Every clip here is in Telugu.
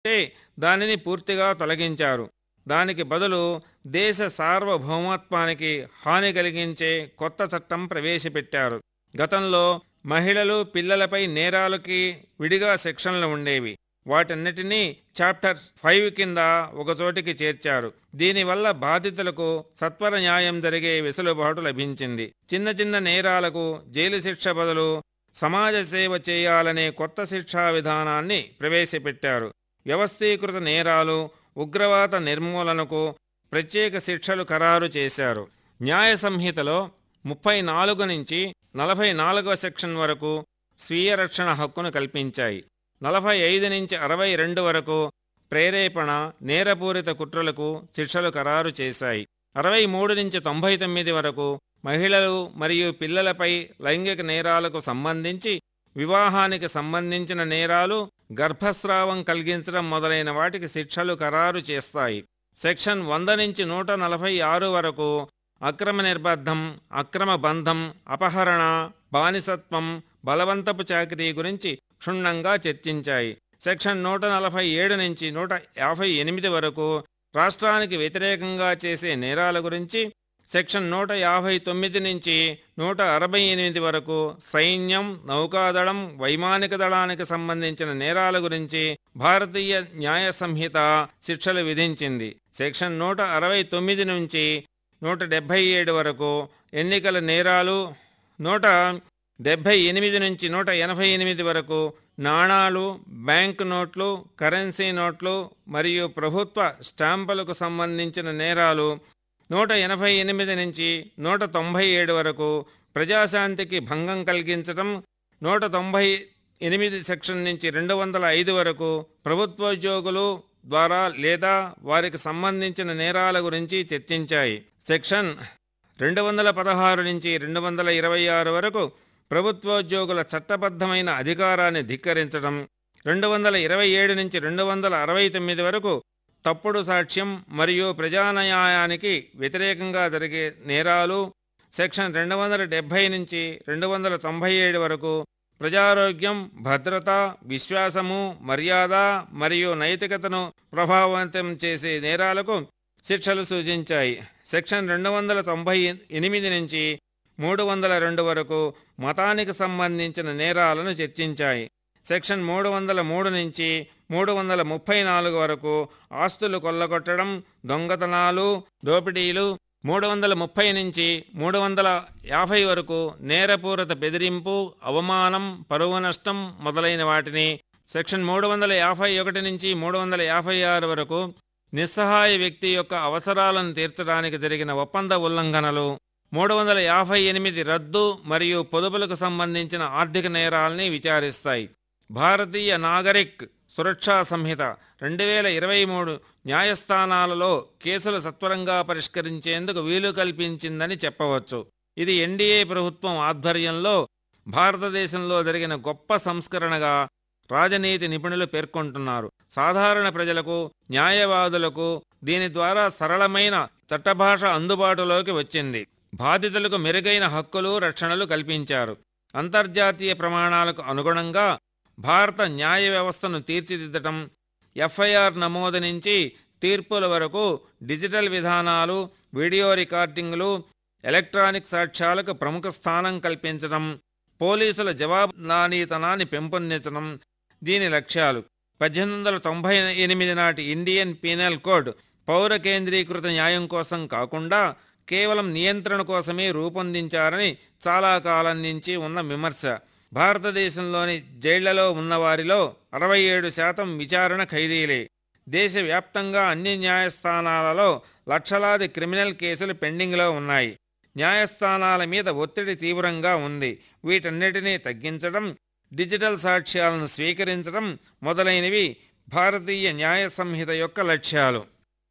అంటే దానిని పూర్తిగా తొలగించారు దానికి బదులు దేశ సార్వభౌమత్వానికి హాని కలిగించే కొత్త చట్టం ప్రవేశపెట్టారు గతంలో మహిళలు పిల్లలపై నేరాలకి విడిగా సెక్షన్లు ఉండేవి వాటన్నిటినీ చాప్టర్ ఫైవ్ కింద ఒకచోటికి చేర్చారు దీనివల్ల బాధితులకు సత్వర న్యాయం జరిగే వెసులుబాటు లభించింది చిన్న చిన్న నేరాలకు జైలు శిక్ష బదులు సమాజ సేవ చేయాలనే కొత్త శిక్షా విధానాన్ని ప్రవేశపెట్టారు వ్యవస్థీకృత నేరాలు ఉగ్రవాద నిర్మూలనకు ప్రత్యేక శిక్షలు ఖరారు చేశారు న్యాయ సంహితలో ముప్పై నాలుగు నుంచి నలభై నాలుగవ సెక్షన్ వరకు స్వీయ రక్షణ హక్కును కల్పించాయి నలభై ఐదు నుంచి అరవై రెండు వరకు ప్రేరేపణ నేరపూరిత కుట్రలకు శిక్షలు ఖరారు చేశాయి అరవై మూడు నుంచి తొంభై తొమ్మిది వరకు మహిళలు మరియు పిల్లలపై లైంగిక నేరాలకు సంబంధించి వివాహానికి సంబంధించిన నేరాలు గర్భస్రావం కలిగించడం మొదలైన వాటికి శిక్షలు ఖరారు చేస్తాయి సెక్షన్ వంద నుంచి నూట నలభై ఆరు వరకు అక్రమ నిర్బద్ధం అక్రమ బంధం అపహరణ బానిసత్వం బలవంతపు చాకరీ గురించి క్షుణ్ణంగా చర్చించాయి సెక్షన్ నూట నలభై ఏడు నుంచి నూట యాభై ఎనిమిది వరకు రాష్ట్రానికి వ్యతిరేకంగా చేసే నేరాల గురించి సెక్షన్ నూట యాభై తొమ్మిది నుంచి నూట అరవై ఎనిమిది వరకు సైన్యం నౌకాదళం వైమానిక దళానికి సంబంధించిన నేరాల గురించి భారతీయ న్యాయ సంహిత శిక్షలు విధించింది సెక్షన్ నూట అరవై తొమ్మిది నుంచి నూట డెబ్భై ఏడు వరకు ఎన్నికల నేరాలు నూట డెబ్భై ఎనిమిది నుంచి నూట ఎనభై ఎనిమిది వరకు నాణాలు బ్యాంక్ నోట్లు కరెన్సీ నోట్లు మరియు ప్రభుత్వ స్టాంపులకు సంబంధించిన నేరాలు నూట ఎనభై ఎనిమిది నుంచి నూట తొంభై ఏడు వరకు ప్రజాశాంతికి భంగం కలిగించటం నూట తొంభై ఎనిమిది సెక్షన్ నుంచి రెండు వందల ఐదు వరకు ప్రభుత్వోద్యోగులు ద్వారా లేదా వారికి సంబంధించిన నేరాల గురించి చర్చించాయి సెక్షన్ రెండు వందల పదహారు నుంచి రెండు వందల ఇరవై ఆరు వరకు ప్రభుత్వోద్యోగుల చట్టబద్ధమైన అధికారాన్ని ధిక్కరించడం రెండు వందల ఇరవై ఏడు నుంచి రెండు వందల అరవై తొమ్మిది వరకు తప్పుడు సాక్ష్యం మరియు ప్రజాన్యాయానికి వ్యతిరేకంగా జరిగే నేరాలు సెక్షన్ రెండు వందల డెబ్భై నుంచి రెండు వందల తొంభై ఏడు వరకు ప్రజారోగ్యం భద్రత విశ్వాసము మర్యాద మరియు నైతికతను ప్రభావితం చేసే నేరాలకు శిక్షలు సూచించాయి సెక్షన్ రెండు వందల తొంభై ఎనిమిది నుంచి మూడు వందల రెండు వరకు మతానికి సంబంధించిన నేరాలను చర్చించాయి సెక్షన్ మూడు వందల మూడు నుంచి మూడు వందల ముప్పై నాలుగు వరకు ఆస్తులు కొల్లగొట్టడం దొంగతనాలు దోపిడీలు మూడు వందల ముప్పై నుంచి మూడు వందల యాభై వరకు నేరపూరిత బెదిరింపు అవమానం పరువు నష్టం మొదలైన వాటిని సెక్షన్ మూడు వందల యాభై ఒకటి నుంచి మూడు వందల యాభై ఆరు వరకు నిస్సహాయ వ్యక్తి యొక్క అవసరాలను తీర్చడానికి జరిగిన ఒప్పంద ఉల్లంఘనలు మూడు వందల యాభై ఎనిమిది రద్దు మరియు పొదుపులకు సంబంధించిన ఆర్థిక నేరాల్ని విచారిస్తాయి భారతీయ నాగరిక్ సురక్షా సంహిత రెండు వేల ఇరవై మూడు న్యాయస్థానాలలో కేసులు సత్వరంగా పరిష్కరించేందుకు వీలు కల్పించిందని చెప్పవచ్చు ఇది ఎన్డీఏ ప్రభుత్వం ఆధ్వర్యంలో భారతదేశంలో జరిగిన గొప్ప సంస్కరణగా రాజనీతి నిపుణులు పేర్కొంటున్నారు సాధారణ ప్రజలకు న్యాయవాదులకు దీని ద్వారా సరళమైన చట్టభాష అందుబాటులోకి వచ్చింది బాధితులకు మెరుగైన హక్కులు రక్షణలు కల్పించారు అంతర్జాతీయ ప్రమాణాలకు అనుగుణంగా భారత న్యాయ వ్యవస్థను తీర్చిదిద్దటం ఎఫ్ఐఆర్ నమోదు నుంచి తీర్పుల వరకు డిజిటల్ విధానాలు వీడియో రికార్డింగ్లు ఎలక్ట్రానిక్ సాక్ష్యాలకు ప్రముఖ స్థానం కల్పించడం పోలీసుల జవాబుదారీతనాన్ని పెంపొందించడం దీని లక్ష్యాలు పద్దెనిమిది వందల తొంభై ఎనిమిది నాటి ఇండియన్ పీనల్ కోడ్ పౌర కేంద్రీకృత న్యాయం కోసం కాకుండా కేవలం నియంత్రణ కోసమే రూపొందించారని చాలా కాలం నుంచి ఉన్న విమర్శ భారతదేశంలోని జైళ్లలో ఉన్నవారిలో అరవై ఏడు శాతం విచారణ ఖైదీలే దేశవ్యాప్తంగా అన్ని న్యాయస్థానాలలో లక్షలాది క్రిమినల్ కేసులు పెండింగ్లో ఉన్నాయి న్యాయస్థానాల మీద ఒత్తిడి తీవ్రంగా ఉంది వీటన్నిటినీ తగ్గించడం డిజిటల్ సాక్ష్యాలను స్వీకరించడం మొదలైనవి భారతీయ న్యాయ సంహిత యొక్క లక్ష్యాలు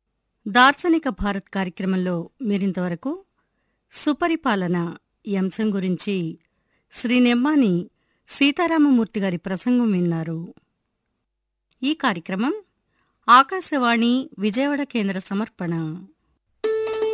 దార్శనిక భారత్ కార్యక్రమంలో మీరింతవరకు సుపరిపాలన ఈ అంశం గురించి శ్రీ నెమ్మాని సీతారామమూర్తి గారి ప్రసంగం విన్నారు ఈ కార్యక్రమం ఆకాశవాణి విజయవాడ కేంద్ర సమర్పణ